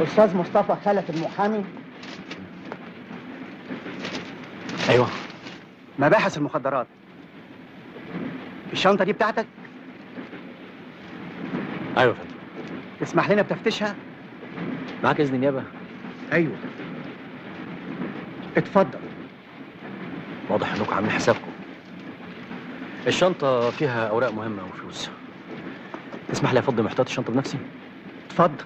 الاستاذ مصطفى خلف المحامي ايوه مباحث المخدرات الشنطه دي بتاعتك ايوه يا فندم تسمح لنا بتفتيشها معاك اذن النيابه ايوه اتفضل واضح انكم عاملين حسابكم الشنطه فيها اوراق مهمه وفلوس تسمح لي افضي محتوى الشنطه بنفسي اتفضل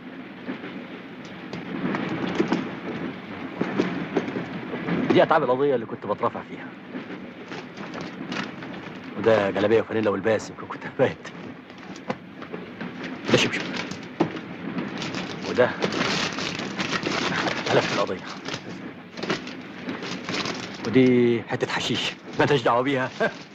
دي اتعاب القضيه اللي كنت بترافع فيها وده جلابيه وفانيلا والباسم كنت فايت ده شبشب وده ملف القضيه ودي حته حشيش مالهاش دعوه بيها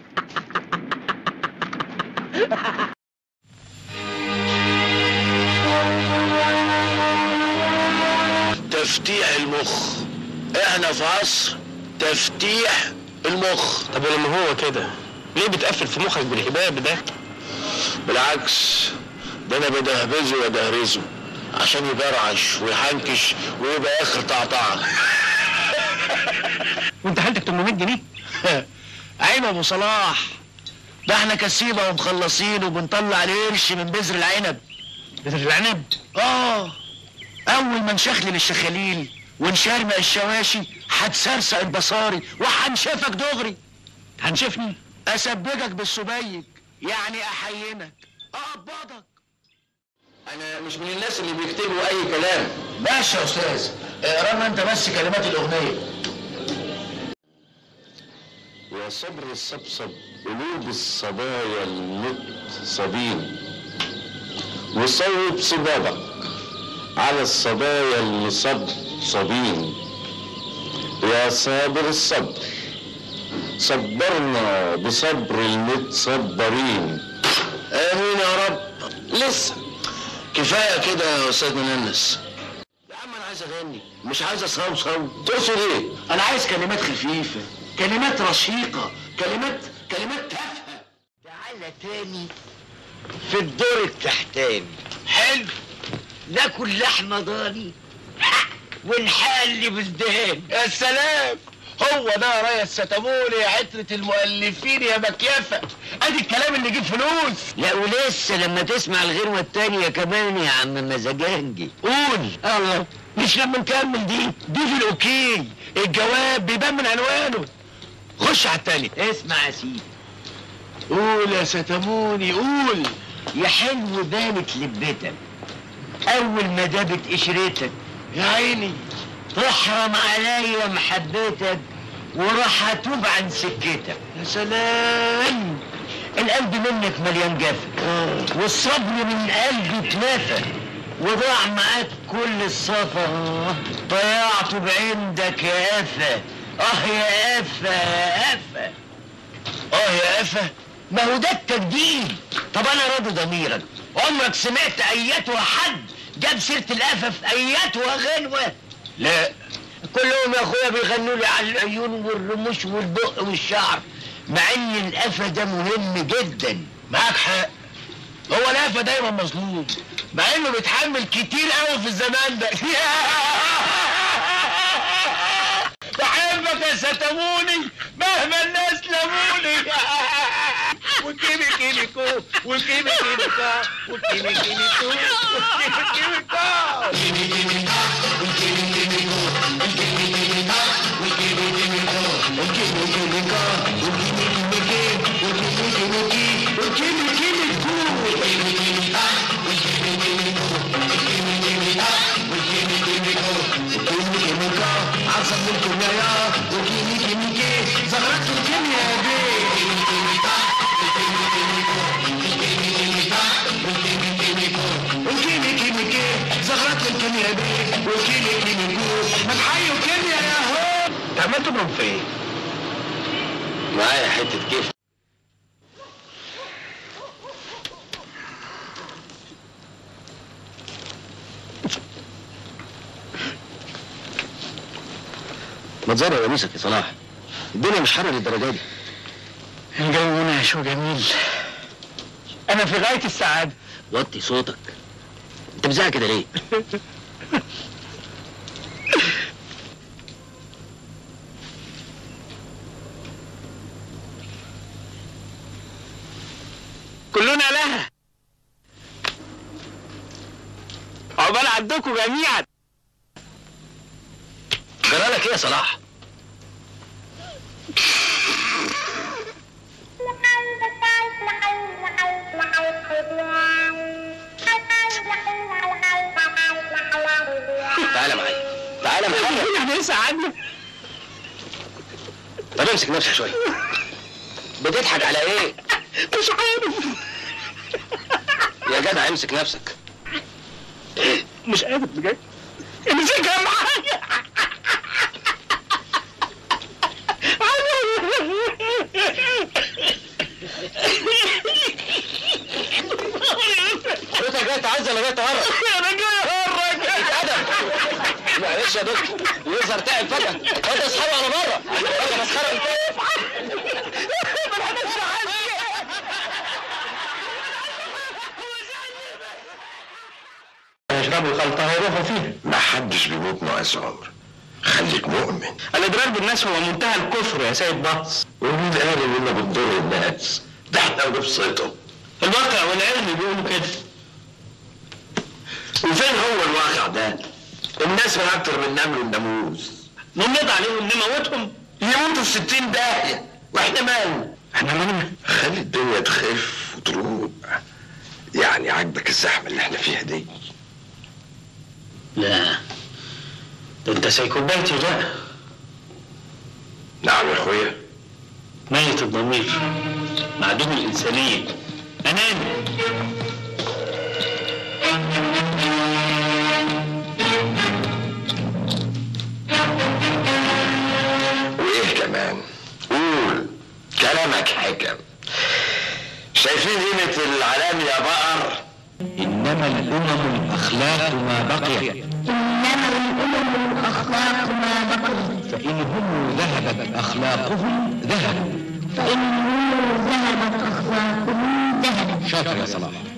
تفتيح المخ احنا في عصر تفتيح المخ طب ولما هو كده ليه بتقفل في مخك بالهباب ده؟ بالعكس ده انا بدهبزه وادهرزه عشان يبرعش ويحنكش ويبقى اخر طعطعه وانت حالتك 800 جنيه؟ عين ابو صلاح ده احنا كسيبه ومخلصين وبنطلع القرش من بذر العنب بذر العنب؟ اه اول ما نشخلل الشخاليل ونشرمق الشواشي هتسرسق البصاري وهنشفك دغري هنشفني؟ اسبجك بالسبيك يعني احينك اقبضك انا مش من الناس اللي بيكتبوا اي كلام ماشي يا استاذ اقرا انت بس كلمات الاغنيه يا صبر الصبصب قلوب الصبايا المتصبين وصوب صبابك على الصبايا المصبصبين يا صابر الصبر صبرنا بصبر المتصبرين امين يا رب لسه كفايه كده يا استاذ مننس يا عم انا عايز اغني مش عايز اصوصو تقصد ايه انا عايز كلمات خفيفه كلمات رشيقه كلمات كلمات تافهه تعالى تاني في الدور التحتاني حلو ناكل لحمة ضاني ونحلي بالدهان يا سلام هو ده يا ريس ستمولي يا عترة المؤلفين يا مكيفة ادي الكلام اللي يجيب فلوس لا ولسه لما تسمع الغنوة التانية كمان يا عم مزاجنجي قول الله مش لما نكمل دي دي في الاوكي الجواب بيبان من عنوانه خش على التاني اسمع يا سيدي قول يا ستموني قول يا حلو بانت لبتك اول ما دابت قشرتك يا عيني تحرم عليا محبتك وراح اتوب عن سكتك يا سلام القلب منك مليان جفا والصبر من قلبي اتنفى وضاع معاك كل الصفا ضيعته بعندك يا قفا اه يا قفا يا قفا اه يا قفا ما هو ده التجديد طب انا راضي ضميرك عمرك سمعت اياتها حد جاب سيره القفا في اياتها غنوه لا كلهم يا اخويا بيغنوا لي على العيون والرموش والبق والشعر مع ان القفا ده مهم جدا معاك حق هو القفا دايما مظلوم مع انه بيتحمل كتير قوي في الزمان ده بحبك يا ستموني مهما الناس لموني وكيمي كيمي كو وكيمي كيمي كا وكيمي كيمي كو وكيمي كيمي كا انت عمال تضرب في ايه؟ معايا حتة كيف ما تزرع يا مسك يا صلاح الدنيا مش حر للدرجة دي الجو منعش وجميل انا في غايه السعاده وطي صوتك انت بزعق كده ليه؟ كلنا لها عقبال عندكم جميعا جرالك ايه يا صلاح؟ تعالى معايا تعالى معايا يعني ساعدنا طب امسك نفسك شويه بتضحك على ايه؟ مش عارف يا جدع امسك نفسك مش قادر بجد امسكها معايا حضرتك جاي تعزل ولا جاي تهرب؟ انا جاي اهرج ادب معلش يا دكتور يظهر تعب فجأة انت اصحابه على بره فجأة مسخرة انت يشربوا الخلطة ويروحوا فيها ما حدش بيموت ناقص عمر خليك مؤمن الإضرار بالناس هو منتهى الكفر يا سيد باص ومين قال اننا بنضر الناس ده احنا بنبسطهم الواقع والعلم بيقولوا كده وفين هو الواقع ده الناس من اكتر من نمل الناموس نمض عليهم نموتهم يموتوا في ستين داهية واحنا مالنا احنا مالنا خلي الدنيا تخف وتروق يعني عاجبك الزحمة اللي احنا فيها دي لا ده انت سيكوباتي بقى نعم يا اخويا ميت الضمير معدوم الإنسانية أناني وايه كمان قول كلامك حكم شايفين قيمة العلام يا بقر إنما الأمم الأخلاق ما بقي إنما الأمم الأخلاق ما بقي فإن هم ذهبت أخلاقهم ذهبوا فإن ذهبت أخلاقهم ذهبت شاطر يا صلاح